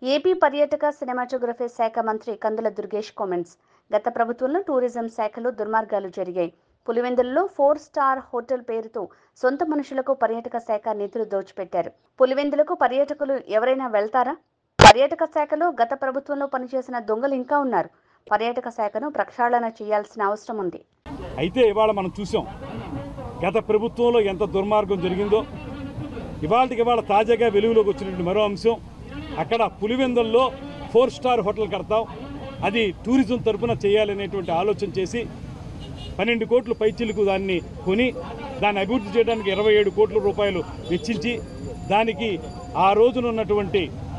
AP పర్యాటక cinematography శాఖ మంత్రి కందుల దుర్గేష్ కామెంట్స్ గత ప్రభుత్వంలో టూరిజం శాఖలో దుర్మార్గాలు జరిగాయి పులివెందులలో ఫోర్ స్టార్ హోటల్ పేరుతో సొంత మనుషులకు పర్యాటక శాఖ నిధులు దోచిపెట్టారు పులివెందులకు పర్యాటకులు ఎవరైనా వెళ్తారా పర్యాటక శాఖలో గత ప్రభుత్వంలో పనిచేసిన దొంగలు ఇంకా ఉన్నారు పర్యాటక శాఖను ప్రక్షాళన చేయాల్సిన అవసరం ఉంది అయితే ఇవాళ మనం చూసాం గత ప్రభుత్వంలో ఎంత దుర్మార్గం జరిగిందో ఇవాళకి ఇవాళ తాజాగా వెలుగులోకి వచ్చినటువంటి మరో అంశం అక్కడ పులివెందుల్లో ఫోర్ స్టార్ హోటల్ కడతాం అది టూరిజం తరపున చేయాలనేటువంటి ఆలోచన చేసి పన్నెండు కోట్ల పైచిలకు దాన్ని కొని దాన్ని అభివృద్ధి చేయడానికి ఇరవై ఏడు కోట్ల రూపాయలు వెచ్చించి దానికి ఆ రోజున ఉన్నటువంటి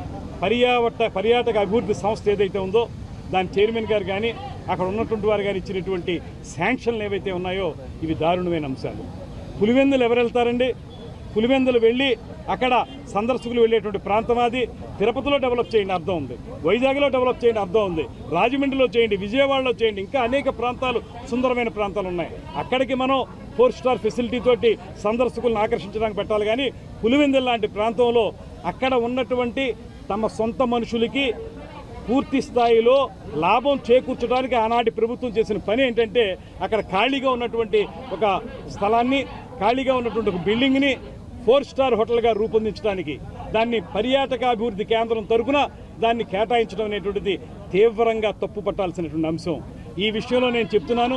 పర్యావట పర్యాటక అభివృద్ధి సంస్థ ఏదైతే ఉందో దాని చైర్మన్ గారు కానీ అక్కడ ఉన్నటువంటి వారు కానీ ఇచ్చినటువంటి శాంక్షన్లు ఏవైతే ఉన్నాయో ఇవి దారుణమైన అంశాలు పులివెందులు ఎవరు వెళ్తారండి పులివెందులు వెళ్ళి అక్కడ సందర్శకులు వెళ్ళేటువంటి ప్రాంతం అది తిరుపతిలో డెవలప్ చేయండి అర్థం ఉంది వైజాగ్లో డెవలప్ చేయండి అర్థం ఉంది రాజమండ్రిలో చేయండి విజయవాడలో చేయండి ఇంకా అనేక ప్రాంతాలు సుందరమైన ప్రాంతాలు ఉన్నాయి అక్కడికి మనం ఫోర్ స్టార్ ఫెసిలిటీ తోటి సందర్శకులను ఆకర్షించడానికి పెట్టాలి కానీ పులివెందులు లాంటి ప్రాంతంలో అక్కడ ఉన్నటువంటి తమ సొంత మనుషులకి పూర్తి స్థాయిలో లాభం చేకూర్చడానికి ఆనాటి ప్రభుత్వం చేసిన పని ఏంటంటే అక్కడ ఖాళీగా ఉన్నటువంటి ఒక స్థలాన్ని ఖాళీగా ఉన్నటువంటి ఒక బిల్డింగ్ని ఫోర్ స్టార్ హోటల్గా రూపొందించడానికి దాన్ని పర్యాటక అభివృద్ధి కేంద్రం తరపున దాన్ని కేటాయించడం అనేటువంటిది తీవ్రంగా తప్పు పట్టాల్సినటువంటి అంశం ఈ విషయంలో నేను చెప్తున్నాను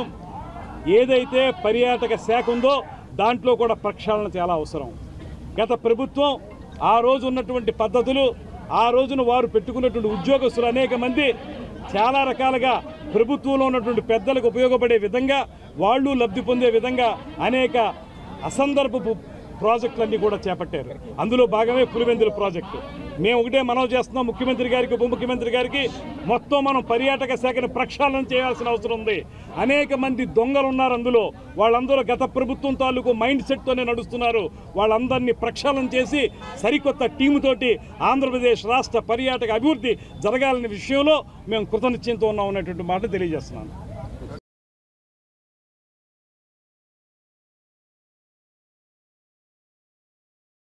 ఏదైతే పర్యాటక శాఖ ఉందో దాంట్లో కూడా ప్రక్షాళన చాలా అవసరం గత ప్రభుత్వం ఆ రోజు ఉన్నటువంటి పద్ధతులు ఆ రోజున వారు పెట్టుకున్నటువంటి ఉద్యోగస్తులు అనేక మంది చాలా రకాలుగా ప్రభుత్వంలో ఉన్నటువంటి పెద్దలకు ఉపయోగపడే విధంగా వాళ్ళు లబ్ధి పొందే విధంగా అనేక అసందర్భపు ప్రాజెక్టులన్నీ కూడా చేపట్టారు అందులో భాగమే పులివెందుల ప్రాజెక్టు మేము ఒకటే మనం చేస్తున్నాం ముఖ్యమంత్రి గారికి ఉప ముఖ్యమంత్రి గారికి మొత్తం మనం పర్యాటక శాఖను ప్రక్షాళన చేయాల్సిన అవసరం ఉంది అనేక మంది దొంగలు ఉన్నారు అందులో వాళ్ళందరూ గత ప్రభుత్వం తాలూకు మైండ్ సెట్తోనే నడుస్తున్నారు వాళ్ళందరినీ ప్రక్షాళన చేసి సరికొత్త టీముతోటి ఆంధ్రప్రదేశ్ రాష్ట్ర పర్యాటక అభివృద్ధి జరగాలనే విషయంలో మేము కృతనిశ్చయంతో ఉన్నాం అనేటువంటి మాట తెలియజేస్తున్నాను